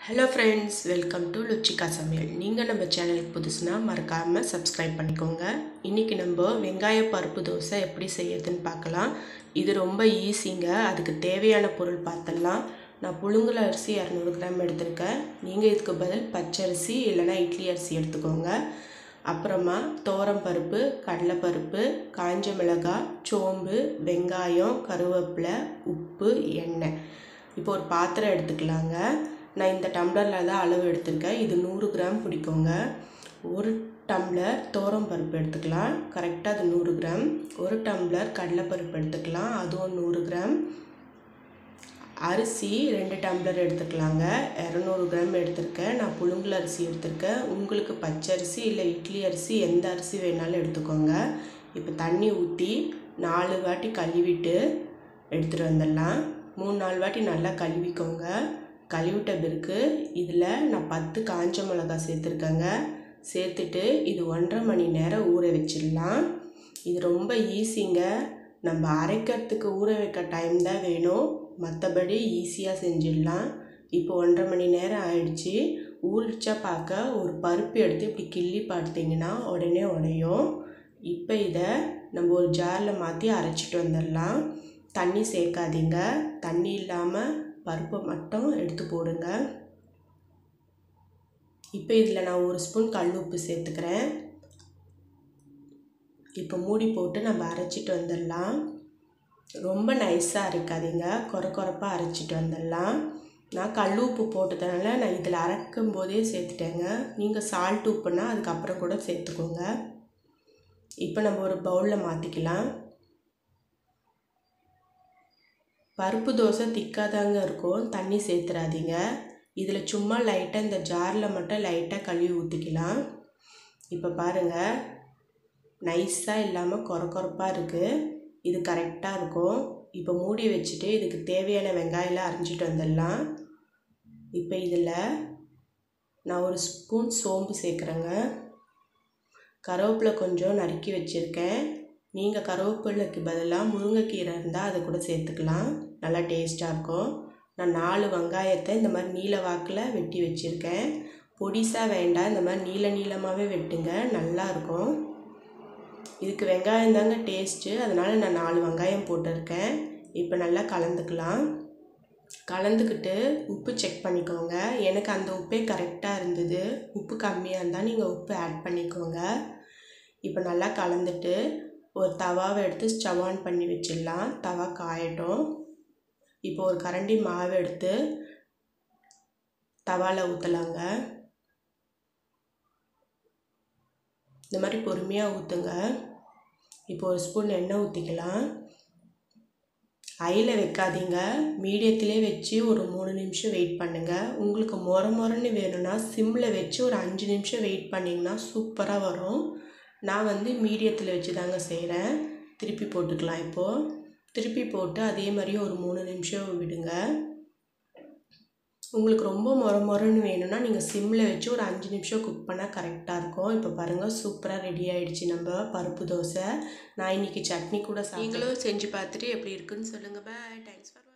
hello friends welcome to Luchika சமையல் நீங்கள் நம்ம சேனலுக்கு புதுசுனா மறக்காமல் சப்ஸ்கிரைப் பண்ணிக்கோங்க இன்றைக்கி நம்ம வெங்காய பருப்பு தோசை எப்படி செய்யறதுன்னு பார்க்கலாம் இது ரொம்ப ஈஸிங்க அதுக்கு தேவையான பொருள் பார்த்துடலாம் நான் புழுங்கல் அரிசி இரநூறு கிராம் எடுத்திருக்கேன் நீங்கள் இதுக்கு பதில் பச்சரிசி இல்லைனா இட்லி அரிசி எடுத்துக்கோங்க அப்புறமா தோரம் பருப்பு கடலைப்பருப்பு காஞ்ச மிளகாய் சோம்பு வெங்காயம் கருவேப்பிலை உப்பு எண்ணெய் இப்போ ஒரு பாத்திரம் எடுத்துக்கலாங்க நான் இந்த டம்ளரில் தான் அளவு எடுத்திருக்கேன் இது நூறு கிராம் பிடிக்குங்க ஒரு டம்ளர் தோரம் பருப்பு எடுத்துக்கலாம் கரெக்டாக அது நூறு கிராம் ஒரு டம்ளர் கடலைப்பருப்பு எடுத்துக்கலாம் அதுவும் நூறு கிராம் அரிசி ரெண்டு டம்ளர் எடுத்துக்கலாங்க இரநூறு கிராம் எடுத்திருக்கேன் நான் புழுங்கல் அரிசி எடுத்திருக்கேன் உங்களுக்கு பச்சரிசி இல்லை இட்லி அரிசி எந்த அரிசி வேணாலும் எடுத்துக்கோங்க இப்போ தண்ணி ஊற்றி நாலு வாட்டி கழுவிட்டு எடுத்துகிட்டு வந்துடலாம் மூணு நாலு வாட்டி நல்லா கழுவிக்கோங்க கழுவிட்ட பிறகு இதில் நான் பத்து காஞ்ச மிளகாய் சேர்த்துருக்கேங்க சேர்த்துட்டு இது ஒன்றரை மணி நேரம் ஊற வச்சிடலாம் இது ரொம்ப ஈஸிங்க நம்ம அரைக்கிறதுக்கு ஊற வைக்க டைம் தான் வேணும் மற்றபடி ஈஸியாக செஞ்சிடலாம் இப்போ ஒன்றரை மணி நேரம் ஆயிடுச்சு ஊறிச்சா பார்க்க ஒரு பருப்பு எடுத்து இப்படி கிள்ளி பார்த்தீங்கன்னா உடனே உடையும் இப்போ இதை நம்ம ஒரு ஜாரில் மாற்றி அரைச்சிட்டு வந்துடலாம் தண்ணி சேர்க்காதீங்க தண்ணி இல்லாமல் பருப்பை மட்டும் எடுத்து போடுங்க இப்போ இதில் நான் ஒரு ஸ்பூன் கல் உப்பு சேர்த்துக்கிறேன் இப்போ மூடி போட்டு நம்ம அரைச்சிட்டு வந்துடலாம் ரொம்ப நைஸாக அரைக்காதீங்க குறை குறைப்பாக அரைச்சிட்டு வந்துடலாம் நான் கல் உப்பு போட்டதுனால நான் இதில் அரைக்கும் போதே சேர்த்துட்டேங்க நீங்கள் சால்ட் உப்புனா அதுக்கப்புறம் கூட சேர்த்துக்கோங்க இப்போ நம்ம ஒரு பவுலில் மாற்றிக்கலாம் பருப்பு தோசை திக்காதாங்க இருக்கும் தண்ணி சேர்த்துறாதீங்க இதில் சும்மா லைட்டாக இந்த ஜாரில் மட்டும் லைட்டாக கழுவி ஊற்றிக்கலாம் இப்போ பாருங்கள் நைஸாக இல்லாமல் குறை குறைப்பாக இருக்குது இது கரெக்டாக இருக்கும் இப்போ மூடி வச்சுட்டு இதுக்கு தேவையான வெங்காயம்லாம் அரிஞ்சிட்டு வந்துடலாம் இப்போ இதில் நான் ஒரு ஸ்பூன் சோம்பு சேர்க்குறேங்க கருவேப்பிலை கொஞ்சம் நறுக்கி வச்சுருக்கேன் நீங்கள் கருவேப்பிலைக்கு பதிலாக முருங்கைக்கீரை இருந்தால் அதை கூட சேர்த்துக்கலாம் நல்லா டேஸ்ட்டாக இருக்கும் நான் நாலு வெங்காயத்தை இந்த மாதிரி நீல வாக்கில் வெட்டி வச்சுருக்கேன் பொடிசாக வேண்டாம் இந்த மாதிரி நீல நீளமாகவே வெட்டுங்க நல்லாயிருக்கும் இதுக்கு வெங்காயம் தாங்க டேஸ்ட்டு அதனால் நான் நாலு வெங்காயம் போட்டிருக்கேன் இப்போ நல்லா கலந்துக்கலாம் கலந்துக்கிட்டு உப்பு செக் பண்ணிக்கோங்க எனக்கு அந்த உப்பே கரெக்டாக இருந்தது உப்பு கம்மியாக இருந்தால் நீங்கள் உப்பு ஆட் பண்ணிக்கோங்க இப்போ நல்லா கலந்துட்டு ஒரு தவாவை எடுத்து ஸ்டவ் ஆன் பண்ணி வச்சிடலாம் தவா காயட்டும் இப்போ ஒரு கரண்டி மாவு எடுத்து தவாவில் ஊற்றலாங்க இந்த மாதிரி பொறுமையாக ஊற்றுங்க இப்போ ஒரு ஸ்பூன் எண்ணெய் ஊற்றிக்கலாம் ஐயில் வைக்காதீங்க மீடியத்திலே வச்சு ஒரு மூணு நிமிஷம் வெயிட் பண்ணுங்கள் உங்களுக்கு மொர மொரன்னு வேணும்னா சிம்மில் வச்சு ஒரு அஞ்சு நிமிஷம் வெயிட் பண்ணிங்கன்னா சூப்பராக வரும் நான் வந்து மீடியத்தில் வச்சு தாங்க செய்கிறேன் திருப்பி போட்டுக்கலாம் இப்போது திருப்பி போட்டு அதே மாதிரி ஒரு மூணு நிமிஷம் விடுங்க உங்களுக்கு ரொம்ப மொர மொரன்னு வேணும்னா நீங்கள் சிம்மில் வச்சு ஒரு அஞ்சு நிமிஷம் குக் பண்ணால் கரெக்டாக இருக்கும் இப்போ பாருங்கள் சூப்பராக ரெடி ஆகிடுச்சு நம்ம பருப்பு தோசை நான் இன்றைக்கி சட்னி கூட நீங்களும் செஞ்சு பார்த்துட்டு எப்படி இருக்குன்னு சொல்லுங்கள் பாய் தேங்க்ஸ் ஃபார்